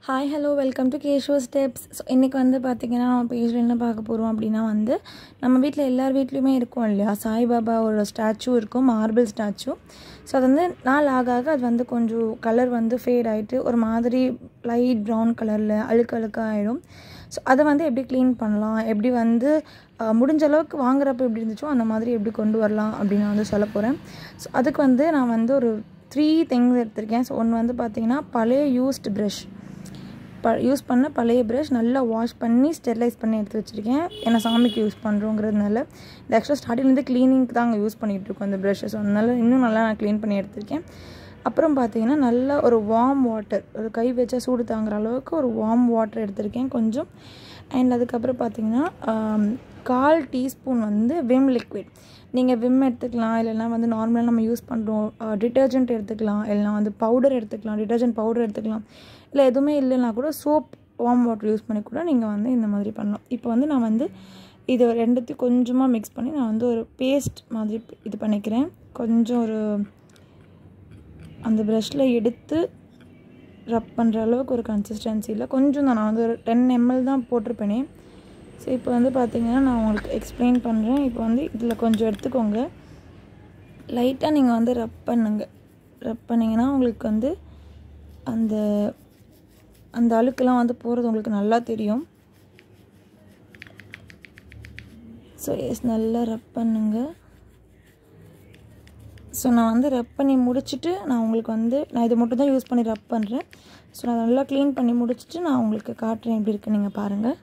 hi hello welcome to கேஷோ steps so இன்றைக்கி வந்து பார்த்திங்கன்னா நம்ம பேஜில் என்ன பார்க்க போகிறோம் அப்படின்னா வந்து நம்ம வீட்டில் எல்லார் வீட்லேயுமே இருக்கும் இல்லையா சாய்பாபா ஒரு ஸ்டாச்சு இருக்கும் மார்பிள் ஸ்டாச்சு ஸோ அது வந்து நாள் ஆக ஆக அது வந்து கொஞ்சம் கலர் வந்து ஃபேட் ஆகிட்டு ஒரு மாதிரி லைட் ப்ரௌன் கலரில் அழுக்கு அழுக்காக ஆகிடும் ஸோ அதை வந்து எப்படி க்ளீன் பண்ணலாம் எப்படி வந்து அஹ், முடிஞ்ச அளவுக்கு வாங்குறப்ப எப்படி இருந்துச்சோ அந்த மாதிரி எப்படி கொண்டு வரலாம் அப்படின்னு நான் வந்து சொல்ல போகிறேன் ஸோ அதுக்கு வந்து நான் வந்து ஒரு த்ரீ திங்ஸ் எடுத்திருக்கேன் ஸோ ஒன்று வந்து பார்த்திங்கன்னா பழைய யூஸ்டு ப்ரஷ் ப யூஸ் பண்ண பழைய ப்ரஷ் நல்லா வாஷ் பண்ணி ஸ்டெர்லைஸ் பண்ணி எடுத்து வச்சுருக்கேன் ஏன்னா சாமிக்கு யூஸ் பண்ணுறோங்கிறதுனால இது ஆக்சுவலாக ஸ்டார்டிங்லேருந்து க்ளீனிங்க்கு தான் அங்கே யூஸ் பண்ணிகிட்டு இருக்கோம் அந்த ப்ரஷஸ் அதனால இன்னும் நல்லா நான் க்ளீன் பண்ணி எடுத்திருக்கேன் அப்புறம் பார்த்தீங்கன்னா நல்ல ஒரு வார்ம் வாட்டர் ஒரு கை வச்சா சூடு தாங்குற அளவுக்கு ஒரு வார்ம் வாட்டர் எடுத்திருக்கேன் கொஞ்சம் அண்ட் அதுக்கப்புறம் பார்த்தீங்கன்னா ஆம், கால் டீஸ்பூன் வந்து விம் லிக்விட் நீங்கள் விம் எடுத்துக்கலாம் இல்லைன்னா வந்து நார்மலாக நம்ம யூஸ் பண்ணுறோம் டிட்டர்ஜென்ட் எடுத்துக்கலாம் இல்லைனா வந்து பவுடர் எடுத்துக்கலாம் டிட்டர்ஜென்ட் பவுடர் எடுத்துக்கலாம் இல்லை எதுவுமே இல்லைன்னா கூட சோப் வார்ம் வாட்டர் யூஸ் பண்ணி கூட நீங்கள் வந்து இந்த மாதிரி பண்ணலாம் இப்போ வந்து நான் வந்து இது ரெண்டுத்தையும் கொஞ்சமாக மிக்ஸ் பண்ணி நான் வந்து ஒரு பேஸ்ட் மாதிரி இது பண்ணிக்கிறேன் கொஞ்சம் ஒரு அந்த ப்ரஷ்ஷில் எடுத்து ரப் பண்ணுற அளவுக்கு ஒரு கன்சிஸ்டன்சியில் கொஞ்சம் தான் நான் வந்து ஒரு டென் எம்எல் தான் போட்டிருப்பேனே ஸோ இப்போ வந்து பார்த்தீங்கன்னா நான் உங்களுக்கு எக்ஸ்பிளைன் பண்ணுறேன் இப்போ வந்து இதில் கொஞ்சம் எடுத்துக்கோங்க லைட்டாக நீங்கள் வந்து ரப் பண்ணுங்க ரப் பண்ணிங்கன்னா உங்களுக்கு வந்து அந்த அந்த அழுக்கெல்லாம் வந்து போகிறது உங்களுக்கு நல்லா தெரியும் ஸோ எஸ் நல்லா ரப் பண்ணுங்க ஸோ நான் வந்து ரப் பண்ணி முடிச்சுட்டு நான் உங்களுக்கு வந்து நான் இதை மட்டும் தான் யூஸ் பண்ணி ரப் பண்ணுறேன் ஸோ நான் நல்லா க்ளீன் பண்ணி முடிச்சுட்டு நான் உங்களுக்கு காட்டுறேன் எப்படி இருக்குன்னு நீங்கள் பாருங்கள்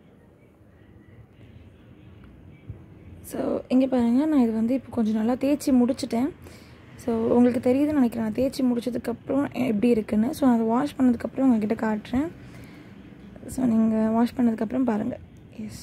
ஸோ இங்கே பாருங்கள் நான் இது வந்து இப்போ கொஞ்சம் நல்லா தேய்ச்சி முடிச்சிட்டேன் ஸோ உங்களுக்கு தெரியுதுன்னு நினைக்கிறேன் நான் தேய்ச்சி முடிச்சதுக்கப்புறம் எப்படி இருக்குன்னு ஸோ நான் அதை வாஷ் பண்ணதுக்கப்புறம் உங்ககிட்ட காட்டுறேன் ஸோ நீங்கள் வாஷ் பண்ணதுக்கப்புறம் பாருங்கள் எஸ்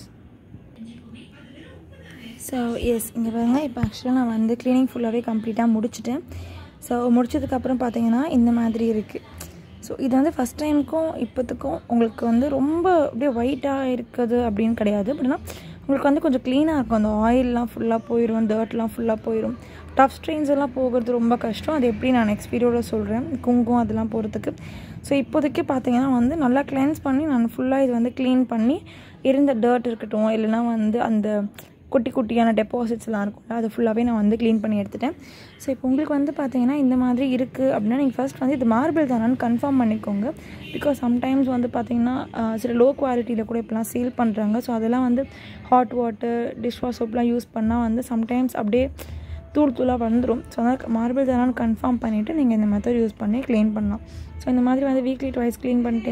ஸோ எஸ் இங்கே பாருங்கள் இப்போ ஆக்சுவலாக நான் வந்து க்ளீனிங் ஃபுல்லாகவே கம்ப்ளீட்டாக முடிச்சிட்டேன் ஸோ முடிச்சதுக்கப்புறம் பார்த்தீங்கன்னா இந்த மாதிரி இருக்குது ஸோ இது வந்து ஃபஸ்ட் டைமுக்கும் இப்போத்துக்கும் உங்களுக்கு வந்து ரொம்ப அப்படியே ஒயிட்டாக இருக்குது அப்படின்னு கிடையாது அப்படின்னா உங்களுக்கு வந்து கொஞ்சம் க்ளீனாக இருக்கும் அந்த ஆயிலெலாம் ஃபுல்லாக போயிடும் டர்ட்லாம் ஃபுல்லாக போயிடும் டஃப் ஸ்ட்ரெயின்ஸ் எல்லாம் போகிறது ரொம்ப கஷ்டம் அது எப்படி நான் நெக்ஸ்ட் வீடியோவில் சொல்கிறேன் குங்குமம் அதெல்லாம் போகிறதுக்கு ஸோ இப்போதைக்கு பார்த்தீங்கன்னா வந்து நல்லா கிளென்ஸ் பண்ணி நான் ஃபுல்லாக இது வந்து க்ளீன் பண்ணி இருந்த டர்ட் இருக்கட்டும் இல்லைன்னா வந்து அந்த குட்டி குட்டியான டெபாசிட்ஸ்லாம் இருக்கும்ல அது ஃபுல்லாகவே நான் வந்து க்ளீன் பண்ணி எடுத்துட்டேன் ஸோ இப்போ உங்களுக்கு வந்து பார்த்தீங்கன்னா இந்த மாதிரி இருக்குது அப்படின்னா நீங்கள் ஃபர்ஸ்ட் வந்து இது மார்பிள் தானான்னு கன்ஃபார்ம் பண்ணிக்கோங்க பிகாஸ் சம்டைம்ஸ் வந்து பார்த்தீங்கன்னா ஆஹ், சில லோ குவாலிட்டியில் கூட இப்போலாம் சேல் பண்ணுறாங்க ஸோ அதெல்லாம் வந்து ஹாட் வாட்டர் டிஷ் வாஷ் சோப்லாம் யூஸ் பண்ணால் வந்து சம்டைம்ஸ் அப்படியே தூள் தூளாக வந்துடும் ஸோ அதனால் மார்பிள் தானான்னு கன்ஃபார்ம் பண்ணிவிட்டு நீங்கள் இந்த மெத்தட் யூஸ் பண்ணி க்ளீன் பண்ணலாம் ஸோ இந்த மாதிரி வந்து வீக்லி ட்வைஸ் க்ளீன் பண்ணிட்டு